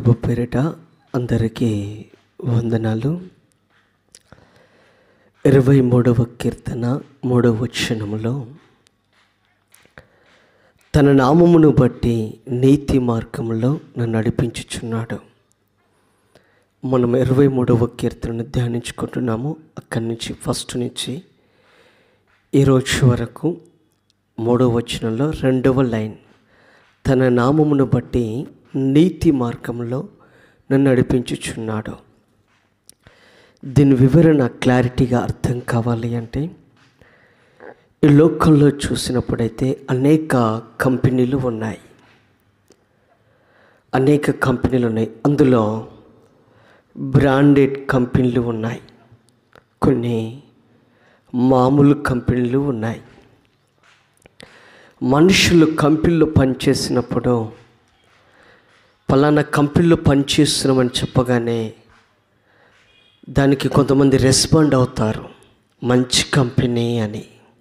ప్రభు పేరిట అందరికీ వందనాలు ఇరవై మూడవ కీర్తన మూడవ వచనములో తన నామమును బట్టి నీతి మార్గములో నన్ను నడిపించుచున్నాడు మనం ఇరవై మూడవ కీర్తనను ధ్యానించుకుంటున్నాము అక్కడి నుంచి ఫస్ట్ నుంచి ఈరోజు వరకు మూడవ వచనంలో రెండవ లైన్ తన నామమును బట్టి నీతి మార్గంలో నన్ను నడిపించుచున్నాడు దీని వివరణ క్లారిటీగా అర్థం కావాలి అంటే ఈ లోకంలో చూసినప్పుడైతే అనేక కంపెనీలు ఉన్నాయి అనేక కంపెనీలు ఉన్నాయి అందులో బ్రాండెడ్ కంపెనీలు ఉన్నాయి కొన్ని మామూలు కంపెనీలు ఉన్నాయి మనుషులు కంపెనీలో పనిచేసినప్పుడు పలానా కంపెనీలో పనిచేస్తున్నామని చెప్పగానే దానికి కొంతమంది రెస్పాండ్ అవుతారు మంచి కంపెనీ అని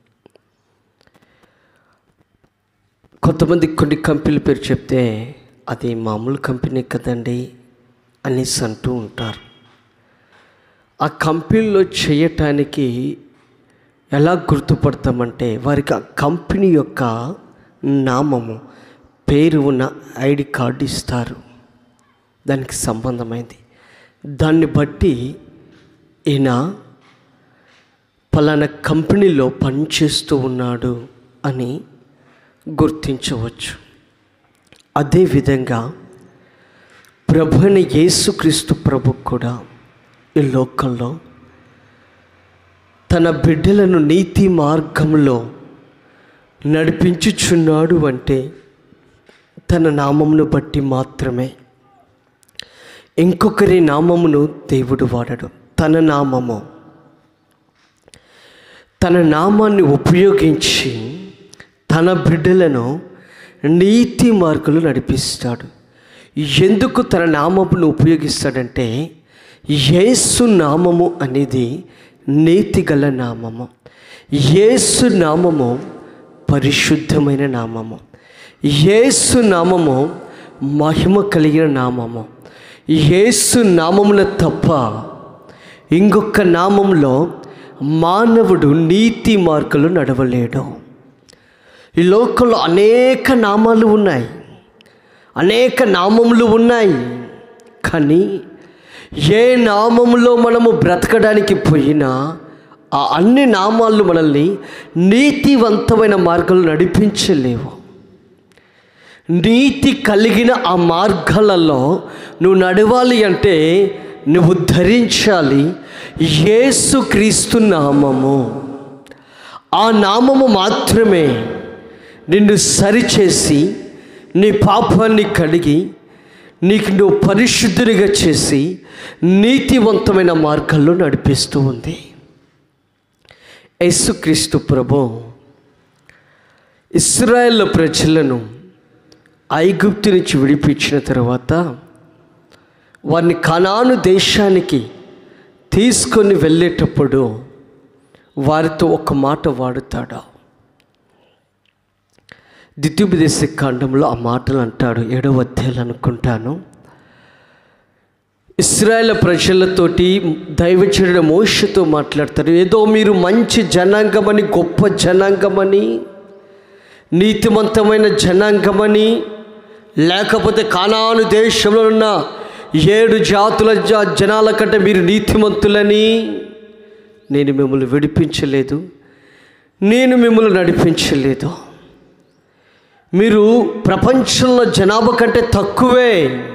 కొంతమంది కొన్ని కంపెనీల పేరు చెప్తే అది మామూలు కంపెనీ కదండి అనేసి అంటూ ఉంటారు ఆ కంపెనీలో చేయటానికి ఎలా గుర్తుపడతామంటే వారికి ఆ కంపెనీ యొక్క నామము పేరు ఉన్న ఐడి కార్డు ఇస్తారు దానికి సంబంధమైంది దాన్ని బట్టి ఈయన పలానా కంపెనీలో పనిచేస్తూ ఉన్నాడు అని గుర్తించవచ్చు అదేవిధంగా ప్రభు అయిన యేసుక్రీస్తు ప్రభు కూడా ఈ లోకంలో తన బిడ్డలను నీతి మార్గంలో నడిపించుచున్నాడు అంటే తన నామమును బట్టి మాత్రమే ఇంకొకరి నామమును దేవుడు వాడడు తన నామము తన నామాన్ని ఉపయోగించి తన బిడ్డలను నీతి మార్గంలో నడిపిస్తాడు ఎందుకు తన నామమును ఉపయోగిస్తాడంటే యేసు నామము అనేది నీతి గల నామము యేసు నామము పరిశుద్ధమైన నామము యేసు నామము మహిమ కలిగిన నామము యేసు నామమున తప్ప ఇంకొక నామంలో మానవుడు నీతి మార్గంలో నడవలేడు ఈ లోకంలో అనేక నామాలు ఉన్నాయి అనేక నామములు ఉన్నాయి కానీ ఏ నామములో మనము బ్రతకడానికి పోయినా ఆ అన్ని నామాలు మనల్ని నీతివంతమైన మార్గంలో నడిపించలేవు నీతి కలిగిన ఆ మార్గాలలో నువ్వు నడవాలి అంటే నువ్వు ధరించాలి యేసుక్రీస్తు నామము ఆ నామము మాత్రమే నిన్ను సరిచేసి నీ పాపాన్ని కడిగి నీకు నువ్వు పరిశుద్ధునిగా చేసి నీతివంతమైన మార్గాల్లో నడిపిస్తూ ఉంది యేసుక్రీస్తు ప్రభు ఇస్రాయేల్ ప్రజలను ఐగుప్తు నుంచి విడిపించిన తర్వాత వారిని కనాను దేశానికి తీసుకొని వెళ్ళేటప్పుడు వారితో ఒక మాట వాడుతాడు ద్వితీయోపదేశ కాండంలో ఆ మాటలు అంటాడు ఏడవ అధ్యాయులు అనుకుంటాను ఇస్రాయేల్ ప్రజలతోటి దైవచరుడు మోషతో మాట్లాడతారు ఏదో మీరు మంచి జనాంగమని గొప్ప జనాంగమని నీతిమంతమైన జనాంగమని లేకపోతే కానాను దేశంలో ఉన్న ఏడు జాతుల జ- జనాల కంటే మీరు నీతిమంతులని నేను మిమ్మల్ని విడిపించలేదు నేను మిమ్మల్ని నడిపించలేదు మీరు ప్రపంచంలో జనాభా కంటే తక్కువే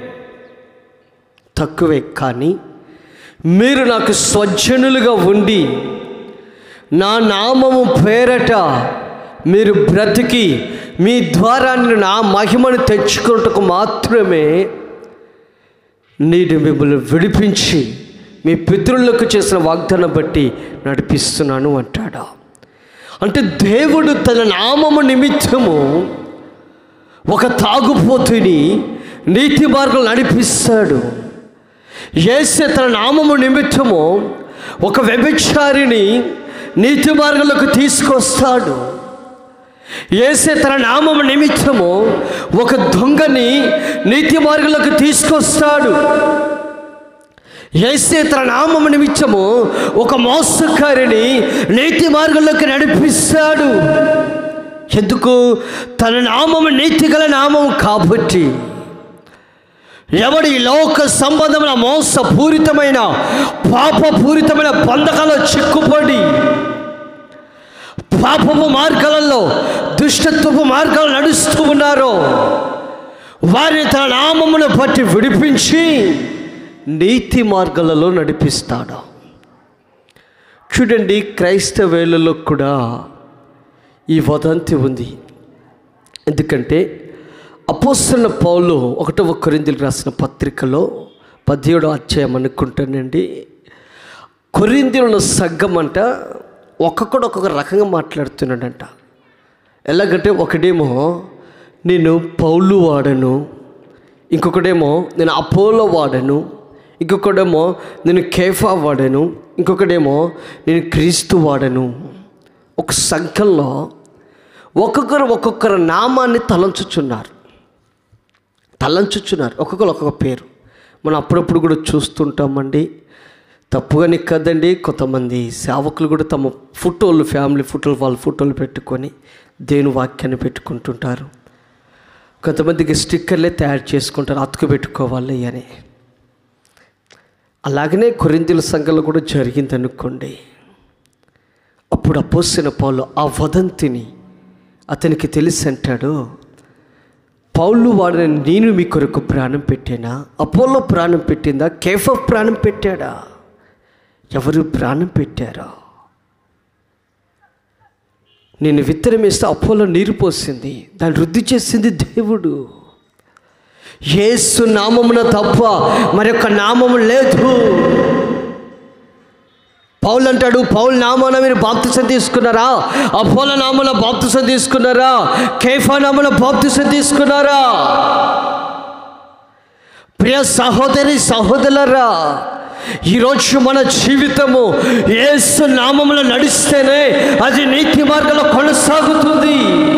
తక్కువే కానీ మీరు నాకు స్వజనులుగా ఉండి నా నామము పేరట మీరు బ్రతికి మీ ద్వారా నేను నా మహిమను తెచ్చుకున్నట్టుకు మాత్రమే నేను మిమ్మల్ని విడిపించి మీ పితృలకు చేసిన వాగ్దానం బట్టి నడిపిస్తున్నాను అంటాడు అంటే దేవుడు తన నామము నిమిత్తము ఒక తాగుపోతుని నీతి మార్గం నడిపిస్తాడు ఏసే తన నామము నిమిత్తము ఒక వ్యభిచారిని నీతి మార్గంలోకి తీసుకొస్తాడు ఏసే తన నామం నిమిత్తము ఒక దొంగని నీతి మార్గంలోకి తీసుకొస్తాడు ఏసే తన నామం నిమిత్తము ఒక మోసకారిని నీతి మార్గంలోకి నడిపిస్తాడు ఎందుకు తన నామం నీతి గల నామం కాబట్టి ఎవడు ఈ లోక సంబంధమైన మోసపూరితమైన పాపపూరితమైన బంధకాల్లో చిక్కుపడి పాపపు మార్గాలలో దుష్టత్వపు మార్గాలు నడుస్తూ ఉన్నారో వారిని తన నామమును బట్టి విడిపించి నీతి మార్గాలలో నడిపిస్తాడు చూడండి క్రైస్తవేళ్లలో కూడా ఈ వదంతి ఉంది ఎందుకంటే అపోస్తున్న పౌలు ఒకటవ కొరిందులకు రాసిన పత్రికలో పదిహేడో అధ్యాయం అనుకుంటానండి కొరిందుల సంఘం అంట ఒక్కొక్కడు ఒక్కొక్క రకంగా మాట్లాడుతున్నాడంట ఎలాగంటే ఒకడేమో నేను పౌలు వాడను ఇంకొకడేమో నేను అపోలో వాడను ఇంకొకడేమో నేను కేఫా వాడను ఇంకొకడేమో నేను క్రీస్తు వాడను ఒక సంఘంలో ఒక్కొక్కరు ఒక్కొక్కరు నామాన్ని తలంచుచున్నారు తలంచుచున్నారు ఒక్కొక్కరు ఒక్కొక్క పేరు మనం అప్పుడప్పుడు కూడా చూస్తుంటామండి తప్పుగాని కదండి కొంతమంది సేవకులు కూడా తమ ఫోటోలు ఫ్యామిలీ ఫోటోలు వాళ్ళ ఫోటోలు పెట్టుకొని దేని వాక్యాన్ని పెట్టుకుంటుంటారు కొంతమందికి స్టిక్కర్లే తయారు చేసుకుంటారు అతుకు పెట్టుకోవాలి అని అలాగనే కొరిందుల సంఘంలో కూడా జరిగింది అనుకోండి అప్పుడు అపోసిన పౌలు ఆ వదంతిని అతనికి తెలిసి అంటాడు పౌలు వాడిని నేను మీ కొరకు ప్రాణం పెట్టానా అపోలో ప్రాణం పెట్టిందా కేఫ్ ప్రాణం పెట్టాడా ఎవరు ప్రాణం పెట్టారా నేను విత్తనం వేస్తే అపోలో నీరు పోసింది దాన్ని వృద్ధి చేసింది దేవుడు యేసు నామమున తప్ప మరొక నామము లేదు పౌలు అంటాడు పౌల్ నామాన మీరు బాప్తిసం తీసుకున్నారా అపోల నామన బాప్తిసం తీసుకున్నారా కేఫా నామన బాప్తిసం తీసుకున్నారా ప్రియ సహోదరి సహోదరులరా ఈరోజు మన జీవితము యేసు నామములో నడిస్తేనే అది నీతి మార్గంలో కొనసాగుతుంది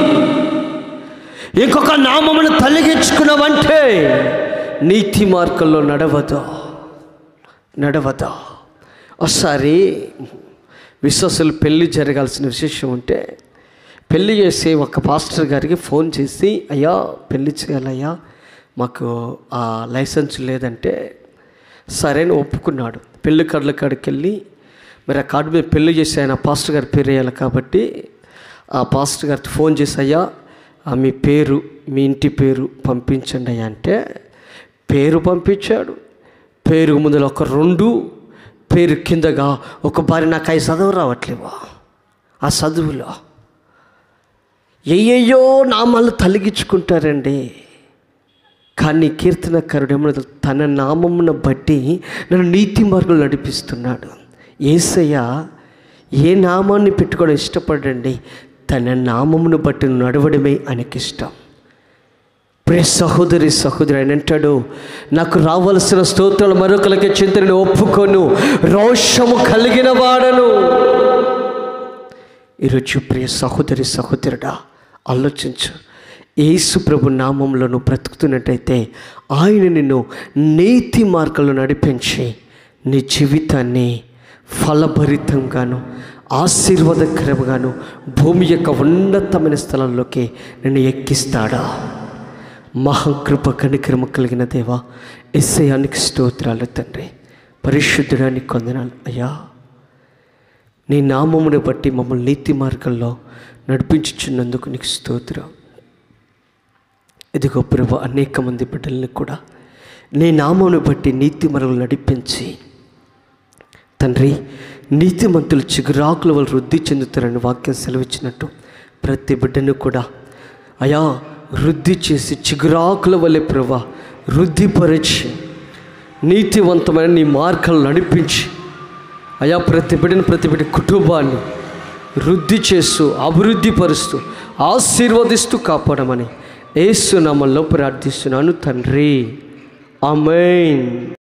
ఇంకొక నామమును తొలగించుకున్నామంటే నీతి మార్గంలో నడవదు నడవదు ఒకసారి విశ్వాసులు పెళ్ళి జరగాల్సిన విశేషం ఉంటే పెళ్ళి చేసే ఒక పాస్టర్ గారికి ఫోన్ చేసి అయ్యా పెళ్ళి చేయాలయ్యా మాకు ఆ లైసెన్స్ లేదంటే సరైన ఒప్పుకున్నాడు పెళ్లి కార్డుల కాడికి వెళ్ళి మరి ఆ కార్డు మీద పెళ్లి చేసి ఆయన పాస్టర్ గారి పేరు వేయాలి కాబట్టి ఆ పాస్టర్ గారికి ఫోన్ చేసి అయ్యా ఆ మీ పేరు మీ ఇంటి పేరు పంపించండి అయ్యా అంటే పేరు పంపించాడు పేరు ముందర ఒక రెండు పేరు కిందగా ఒక భార్య నాకు అవి చదువు రావట్లేవా ఆ చదువులో ఏయ్యో నామాలు తలిగించుకుంటారండి కానీ కీర్తనకారుడు ఏమన్నా తన నామమును బట్టి నన్ను నీతి మార్గంలో నడిపిస్తున్నాడు ఏసయ్య ఏ నామాన్ని పెట్టుకోవడం ఇష్టపడండి తన నామమును బట్టి నడవడమే ఆయనకి ఇష్టం ప్రియ సహోదరి సహోదరి ఆయన అంటాడు నాకు రావలసిన స్తోత్రాలు మరొకరికి చింతని ఒప్పుకొను రోషము కలిగిన వాడను ఈరోజు ప్రియ సహోదరి సహోదరుడా ఆలోచించు యేసు ప్రభు నామంలో నువ్వు బ్రతుకుతున్నట్టయితే ఆయన నిన్ను నీతి మార్గంలో నడిపించి నీ జీవితాన్ని ఫలభరితంగాను ఆశీర్వాదకరంగాను భూమి యొక్క ఉన్నతమైన స్థలంలోకి నిన్ను ఎక్కిస్తాడా మహాకృప కనికరమ కలిగిన దేవా ఎస్ఐయానికి స్తోత్రాలు తండ్రి పరిశుద్ధుడానికి కొందనాలు అయ్యా నీ నామమును బట్టి మమ్మల్ని నీతి మార్గంలో నడిపించుచున్నందుకు నీకు స్తోత్రం ఇదిగో ప్రభు అనేక మంది బిడ్డల్ని కూడా నీ నామమును బట్టి నీతి మరలు నడిపించి తండ్రి నీతిమంతులు చిగురాకుల వల్ల వృద్ధి చెందుతారని వాక్యం సెలవిచ్చినట్టు ప్రతి బిడ్డను కూడా అయా వృద్ధి చేసి చిగురాకుల వల్లే ప్రభా వృద్ధిపరిచి నీతివంతమైన నీ మార్గాలు నడిపించి అయా ప్రతి బిడ్డని ప్రతి బిడ్డ కుటుంబాన్ని వృద్ధి చేస్తూ అభివృద్ధి పరుస్తూ ఆశీర్వదిస్తూ కాపాడమని ఏసునామంలో ప్రార్థిస్తున్నాను తండ్రి ఆమెన్